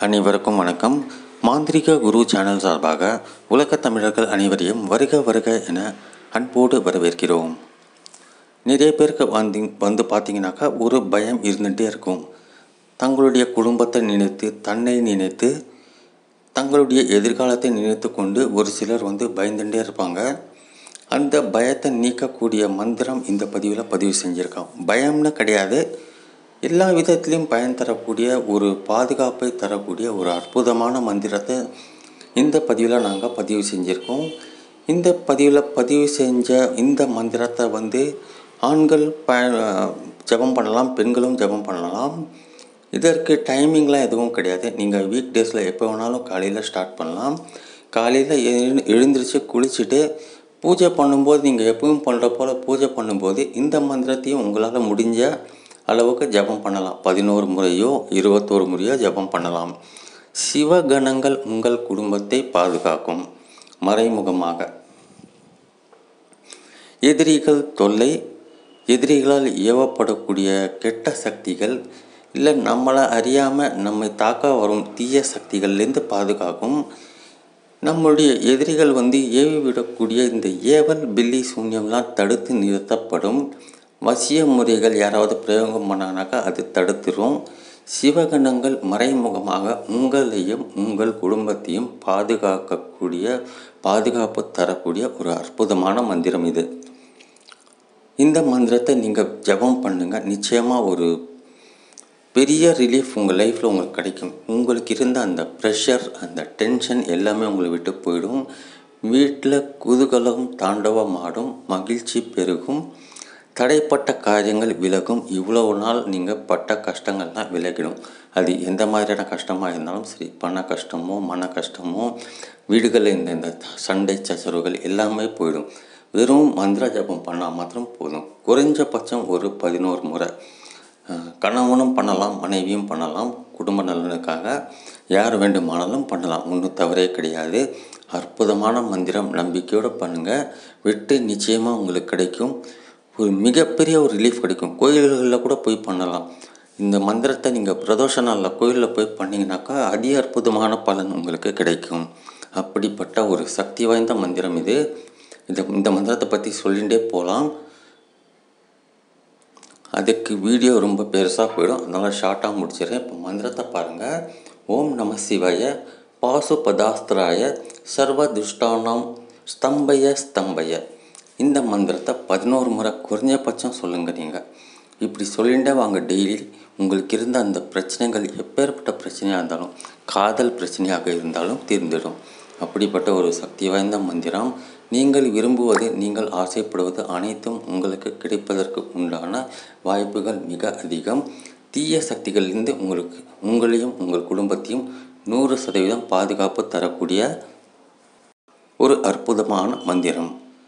அனைவருக்கும் வணக்கம் மாந்திரிக குரு சேனல் சார்பாக உலகத் தமிழர்கள் அனைவரையும் வருக வருக என அன்போடு வரவேற்கிறோம் நிறைய பேருக்கு வந்து வந்து பார்த்தீங்கன்னாக்கா ஒரு பயம் இருந்துகிட்டே இருக்கும் தங்களுடைய குடும்பத்தை நினைத்து தன்னை நினைத்து தங்களுடைய எதிர்காலத்தை நினைத்து கொண்டு ஒரு சிலர் வந்து பயந்துட்டே இருப்பாங்க அந்த பயத்தை நீக்கக்கூடிய மந்திரம் இந்த பதிவில் பதிவு செஞ்சுருக்கோம் பயம்னு கிடையாது எல்லா விதத்திலையும் பயன் தரக்கூடிய ஒரு பாதுகாப்பை தரக்கூடிய ஒரு அற்புதமான மந்திரத்தை இந்த பதிவில் நாங்கள் பதிவு செஞ்சுருக்கோம் இந்த பதிவில் பதிவு செஞ்ச இந்த மந்திரத்தை வந்து ஆண்கள் ப ஜபம் பண்ணலாம் பெண்களும் ஜபம் பண்ணலாம் இதற்கு டைமிங்லாம் எதுவும் கிடையாது நீங்கள் வீக் டேஸில் எப்போ வேணாலும் காலையில் ஸ்டார்ட் பண்ணலாம் காலையில் எழு எழுந்திரிச்சு குளிச்சுட்டு பூஜை பண்ணும்போது நீங்கள் எப்பவும் பண்ணுற போல் பூஜை பண்ணும்போது இந்த மந்திரத்தையும் உங்களால் முடிஞ்ச அளவுக்கு ஜபம் பண்ணலாம் பதினோரு முறையோ இருபத்தோரு முறையோ ஜபம் பண்ணலாம் சிவகணங்கள் உங்கள் குடும்பத்தை பாதுகாக்கும் மறைமுகமாக எதிரிகள் தொல்லை எதிரிகளால் ஏவப்படக்கூடிய கெட்ட சக்திகள் இல்லை நம்மளை அறியாமல் நம்மை தாக்க வரும் தீய சக்திகள்லேருந்து பாதுகாக்கும் நம்முடைய எதிரிகள் வந்து ஏவி விடக்கூடிய இந்த ஏவல் பில்லி சூன்யம்லாம் தடுத்து நிறுத்தப்படும் வசிய முறைகள் யாராவது பிரயோகம் பண்ணானாக்கா அது தடுத்துரும் சிவகணங்கள் மறைமுகமாக உங்களையும் உங்கள் குடும்பத்தையும் பாதுகாக்கக்கூடிய பாதுகாப்பு தரக்கூடிய ஒரு அற்புதமான மந்திரம் இது இந்த மந்திரத்தை நீங்கள் ஜபம் பண்ணுங்கள் நிச்சயமாக ஒரு பெரிய ரிலீஃப் உங்கள் லைஃப்பில் உங்களுக்கு கிடைக்கும் உங்களுக்கு இருந்த அந்த ப்ரெஷர் அந்த டென்ஷன் எல்லாமே உங்களை விட்டு போயிடும் வீட்டில் குதூகலம் தாண்டவமாடும் மகிழ்ச்சி பெருகும் தடைப்பட்ட காரியங்கள் விலகும் இவ்வளவு நாள் நீங்கள் பட்ட கஷ்டங்கள்லாம் விலகிடும் அது எந்த மாதிரியான கஷ்டமாக இருந்தாலும் சரி பண கஷ்டமோ மன கஷ்டமோ வீடுகளில் இந்த இந்த சண்டை சச்சரவுகள் எல்லாமே போயிடும் வெறும் மந்திர ஜபம் பண்ணால் மாத்திரம் போதும் குறைஞ்சபட்சம் ஒரு பதினோரு முறை கணவனும் பண்ணலாம் மனைவியும் பண்ணலாம் குடும்ப நலனுக்காக யார் வேண்டுமானாலும் பண்ணலாம் ஒன்றும் தவறே கிடையாது அற்புதமான மந்திரம் நம்பிக்கையோடு பண்ணுங்கள் வெட்டு நிச்சயமாக உங்களுக்கு கிடைக்கும் ஒரு மிகப்பெரிய ஒரு ரிலீஃப் கிடைக்கும் கோயில்களில் கூட போய் பண்ணலாம் இந்த மந்திரத்தை நீங்கள் பிரதோஷ நாளில் கோயிலில் போய் பண்ணிங்கனாக்கா அதி அற்புதமான பலன் உங்களுக்கு கிடைக்கும் அப்படிப்பட்ட ஒரு சக்தி வாய்ந்த மந்திரம் இது இந்த இந்த மந்திரத்தை பற்றி சொல்லிகிட்டே போகலாம் அதுக்கு வீடியோ ரொம்ப பெருசாக போயிடும் அதனால் ஷார்ட்டாக முடிச்சிடுறேன் இப்போ மந்திரத்தை பாருங்கள் ஓம் நம சிவாய பாசுபதாஸ்திராய சர்வ துஷ்டானாம் ஸ்தம்பய ஸ்தம்பய இந்த மந்திரத்தை பதினோரு முறை குறைஞ்சபட்சம் சொல்லுங்கள் நீங்கள் இப்படி சொல்லிகிட்டே வாங்க டெய்லி உங்களுக்கு இருந்த அந்த பிரச்சனைகள் எப்பேற்பட்ட பிரச்சனையாக இருந்தாலும் காதல் பிரச்சனையாக இருந்தாலும் தீர்ந்துடும் அப்படிப்பட்ட ஒரு சக்தி வாய்ந்த மந்திரம் நீங்கள் விரும்புவது நீங்கள் ஆசைப்படுவது அனைத்தும் உங்களுக்கு கிடைப்பதற்கு உண்டான வாய்ப்புகள் மிக அதிகம் தீய சக்திகளிலிருந்து உங்களுக்கு உங்களையும் உங்கள் குடும்பத்தையும் நூறு சதவீதம் பாதுகாப்பு தரக்கூடிய ஒரு அற்புதமான மந்திரம்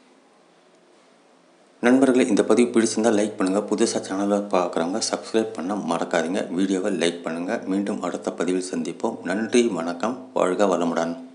நண்பர்களே இந்த பதிவு பிடிச்சிருந்தால் லைக் பண்ணுங்கள் புதுசாக சேனலில் பார்க்குறவங்க சப்ஸ்கிரைப் பண்ண மறக்காதீங்க வீடியோவை லைக் பண்ணுங்கள் மீண்டும் அடுத்த பதிவில் சந்திப்போம் நன்றி வணக்கம் வாழ்க வளமுடன்